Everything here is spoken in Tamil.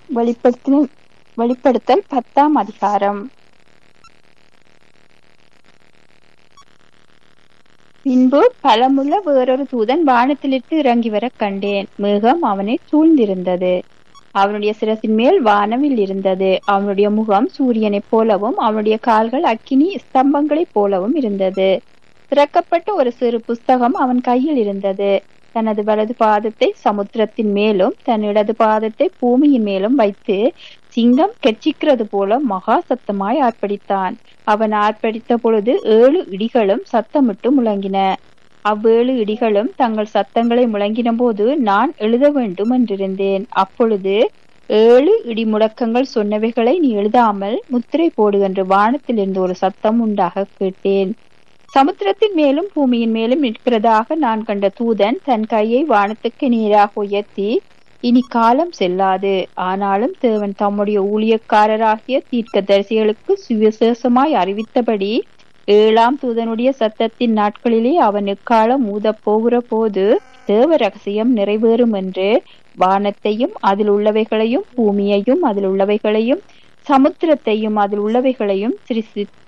வெளிப்படுத்தின வெளிப்படுத்தல் பத்தாம் அதிகாரம் பின்பு பலமுள்ள வேறொரு தூதன் வானத்திலிருந்து இறங்கி வர கண்டேன் மேகம் அவனை சூழ்ந்திருந்தது அவனுடைய சிரசின் மேல் வானவில் இருந்தது அவனுடைய முகம் சூரியனைப் போலவும் அவனுடைய கால்கள் அக்கினி ஸ்தம்பங்களைப் போலவும் இருந்தது திறக்கப்பட்ட ஒரு சிறு புஸ்தகம் அவன் கையில் இருந்தது தனது வலது பாதத்தை சமுத்திரத்தின் மேலும் தன் இடது பாதத்தை பூமியின் மேலும் வைத்து சிங்கம் கெச்சிக்கிறது போல மகா சத்தமாய் ஆர்ப்பரித்தான் அவன் ஆர்ப்பரித்த பொழுது ஏழு இடிகளும் சத்தமிட்டு முழங்கின அவ்வேழு இடிகளும் தங்கள் சத்தங்களை முழங்கின போது நான் எழுத வேண்டும் என்றிருந்தேன் அப்பொழுது ஏழு இடி முழக்கங்கள் சொன்னவைகளை நீ எழுதாமல் முத்திரை போடு என்று வானத்திலிருந்து ஒரு சத்தம் உண்டாக கேட்டேன் சமுத்திரத்தின் மேலும் பூமியின் மேலும் நிற்கிறதாக நான் கண்ட தூதன் தன் கையை வானத்துக்கு நேராக உயர்த்தி இனி காலம் செல்லாது ஆனாலும் தேவன் தம்முடைய ஊழியக்காரராகிய தீர்க்கதரிசிகளுக்கு சுவிசேஷமாய் அறிவித்தபடி ஏழாம் தூதனுடைய சத்தத்தின் நாட்களிலே அவன் எக்காலம் ஊதப் போகிற போது தேவ ரகசியம் நிறைவேறும் என்று வானத்தையும் அதில் உள்ளவைகளையும் பூமியையும் அதில் உள்ளவைகளையும் சமுத்திரத்தையும் அதில் உள்ளவைகளையும் சிருஷ்டி